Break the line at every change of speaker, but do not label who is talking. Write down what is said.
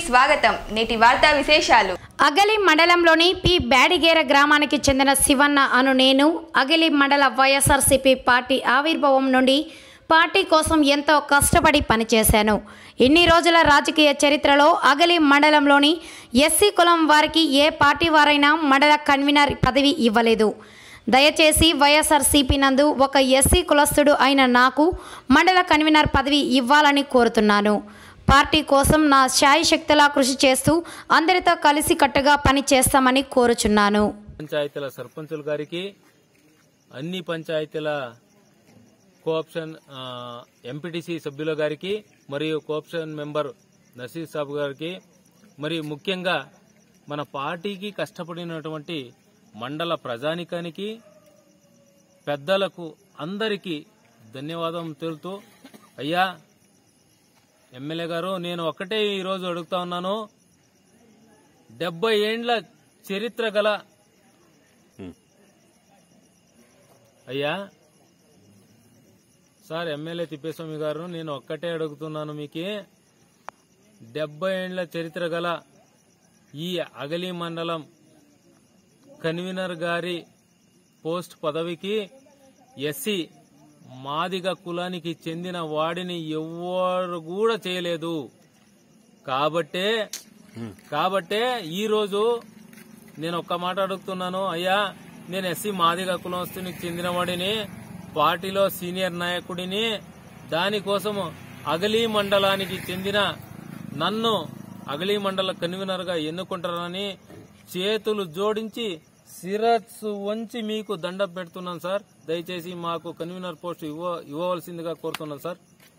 స్వాగతం నేటి వార్తా విశేషాలు
అగలి మండలంలోని పి బ్యాడిగేర గ్రామానికి చెందిన శివన్న అను నేను అగలి మండల వైఎస్ఆర్సీపీ పార్టీ ఆవిర్భావం నుండి పార్టీ కోసం ఎంతో కష్టపడి పనిచేశాను ఇన్ని రోజుల రాజకీయ చరిత్రలో అగలి మండలంలోని ఎస్సీ కులం వారికి ఏ పార్టీ వారైనా మండల కన్వీనర్ పదవి ఇవ్వలేదు దయచేసి వైఎస్ఆర్సీపీ నందు ఒక ఎస్సీ కులస్తుడు అయిన నాకు మండల కన్వీనర్ పదవి ఇవ్వాలని కోరుతున్నాను పార్టీ కోసం నా శాయశక్తులా కృషి చేస్తూ అందరితో కలిసి కట్టుగా పని చేస్తామని కోరుచున్నాను
పంచాయతీల సర్పంచుల గారికి అన్ని పంచాయతీల కోఆప్షన్ ఎంపీటీసీ సభ్యుల గారికి మరియు కోఆప్షన్ మెంబర్ నసీర్ సాబ్ గారికి మరియు ముఖ్యంగా మన పార్టీకి కష్టపడినటువంటి మండల ప్రజానికానికి పెద్దలకు అందరికీ ధన్యవాదం తెలుపుతూ అయ్యా ఎమ్మెల్యే గారు నేను ఒక్కటే ఈరోజు అడుగుతా ఉన్నాను డెబ్బై ఏండ్ల చరిత్ర గల అయ్యా సార్ ఎమ్మెల్యే తిప్పేస్వామి గారు నేను ఒక్కటే అడుగుతున్నాను మీకు డెబ్బై ఏండ్ల చరిత్ర గల ఈ అగలి మండలం కన్వీనర్ గారి పోస్ట్ పదవికి ఎస్సీ మాదిగ కులానికి చెందిన వాడిని ఎవ్వరు కూడా చేయలేదు కాబట్టే కాబట్టే ఈ రోజు నేను ఒక్క మాట అడుగుతున్నాను అయ్యా నేను ఎస్సీ మాదిగ కులస్తునికి చెందిన వాడిని పార్టీలో సీనియర్ నాయకుడిని దానికోసం అగలీ మండలానికి చెందిన నన్ను అగలీ మండల కన్వీనర్ గా ఎన్నుకుంటారని చేతులు జోడించి శిరస్సు వంచి మీకు దండ పెడుతున్నాను సార్ దయచేసి మాకు కన్వీనర్ పోస్ట్ ఇవ్వ ఇవ్వవలసిందిగా కోరుతున్నాను సార్